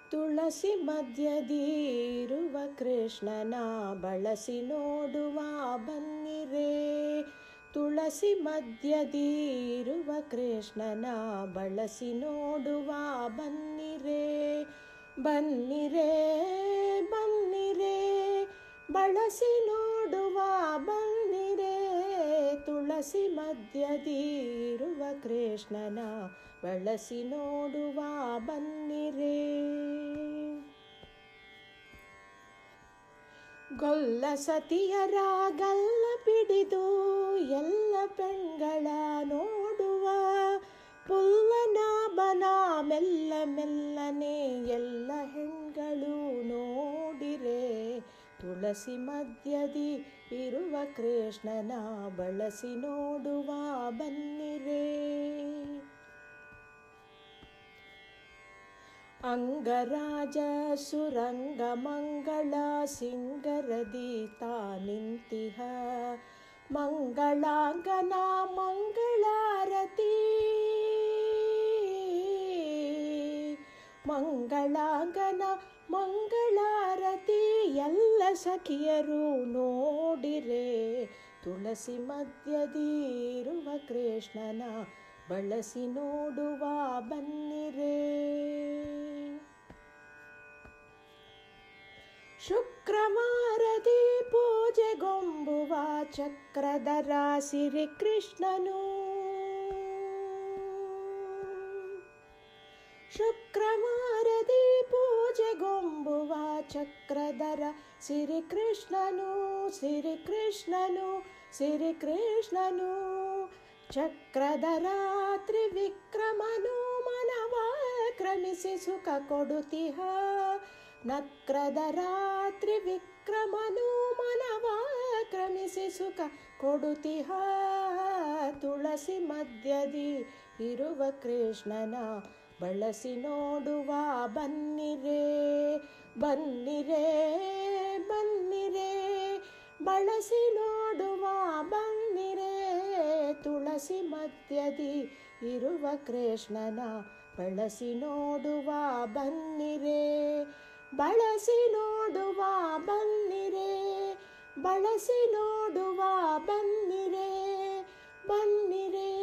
ತುಳಸಿ ಮಧ್ಯದಿರುವ ಕೃಷ್ಣನ ಬಳಸಿ ನೋಡುವ ಬನ್ನಿರೇ ತುಳಸಿ ಮಧ್ಯದಿರುವ ಕೃಷ್ಣನ ಬಳಸಿ ನೋಡುವ ಬನ್ನಿರೇ ಬನ್ನಿರೇ ಬನ್ನಿರೇ ಬಳಸಿ ನೋಡುವ ಬನ್ನಿರೇ ತುಳಸಿ ಮಧ್ಯದಿರುವ ಕೃಷ್ಣನ ಬಳಸಿ ನೋಡುವ ಬನ್ನಿರೇ ಗೊಲ್ಲ ಸತಿಯರ ಗಲ್ಲ ಪಿಡಿದು ಎಲ್ಲ ಪೆಣ್ಗಳ ನೋಡುವ ಪುಲ್ಲನಾಭನ ಮೆಲ್ಲ ಮೆಲ್ಲನೆ ಎಲ್ಲ ಹೆಣ್ಗಳು ನೋಡಿರೆ ತುಳಸಿ ಮಧ್ಯದಿ ಇರುವ ಕೃಷ್ಣನ ಬಳಸಿ ನೋಡುವ ಬನ್ನಿರೇ ಅಂಗರಾಜ ಸುರಂಗ ಮಂಗಳ ಸಿಂಗರದಿ ನಿಂತಿಹ ಮಂಗಳಾಂಗನ ಮಂಗಳಾರತಿ ಮಂಗಳಾಂಗನ ಮಂಗಳಾರತಿ ಎಲ್ಲ ಸಖಿಯರು ನೋಡಿರೆ ತುಳಸಿ ಮಧ್ಯದಿರುವ ಕೃಷ್ಣನ ಬಳಸಿ ನೋಡುವ ಬನ್ನಿರೇ ಶುಕ್ರವಾರದಿ ಪೂಜೆಗೊಂಬುವ ಚಕ್ರಧರ ಸಿರಿ ಕೃಷ್ಣನು ಶುಕ್ರವಾರದಿ ಪೂಜೆಗೊಂಬುವ ಚಕ್ರಧರ ಸಿರಿ ಕೃಷ್ಣನು ಸಿರಿ ಕೃಷ್ಣನು ಸಿರಿ ಕೃಷ್ಣನು ಚಕ್ರಧರ ತ್ರಿವಿಕ್ರಮನು ಮನವ ಕ್ರಮಿಸಿ ಸುಖ ಕೊಡುತ್ತಿಹ ನಕ್ರದ ರಾತ್ರಿ ವಿಕ್ರಮನು ಮನವ ಕ್ರಮಿಸಿ ಸುಖ ಕೊಡುತ್ತಿಹ ತುಳಸಿ ಮಧ್ಯದಿ ಇರುವ ಕೃಷ್ಣನ ಬಳಸಿ ನೋಡುವ ಬನ್ನಿರೇ ಬನ್ನಿರೇ ಬನ್ನಿರೇ ಬಳಸಿ ನೋಡುವ ಬನ್ನಿರೇ ತುಳಸಿ ಮಧ್ಯದಿ ಇರುವ ಕೃಷ್ಣನ ಬಳಸಿ ನೋಡುವ ಬನ್ನಿರೇ ಬಳಸಿ ನೋಡುವ ಬನ್ನಿರೇ ಬಳಸಿ ನೋಡುವ ಬನ್ನಿರೇ ಬನ್ನಿರೇ